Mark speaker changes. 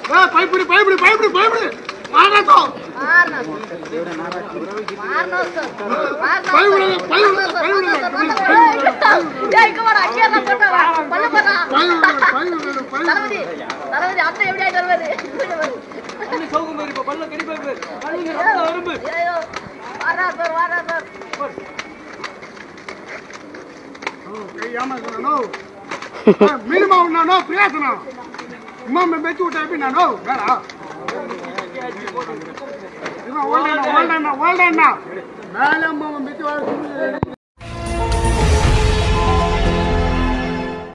Speaker 1: ஏய், பயப்படு பயப்படு பயப்படு பயப்படு மாறாதோ பயப்படாத பயப்படாத பயப்படாத பயப்படாத பயப்படாத பயப்படாத ఏమనుకున్నాను మినిమం ఉన్నాను ప్రియాసనం అమ్మ మెచ్చి ఉంటాయి నాను వేడా ఓల్డ్ అన్న ఓల్డ్ అన్న ఓల్డ్ అన్న మేలమ్మ మెచ్చి వాళ్ళు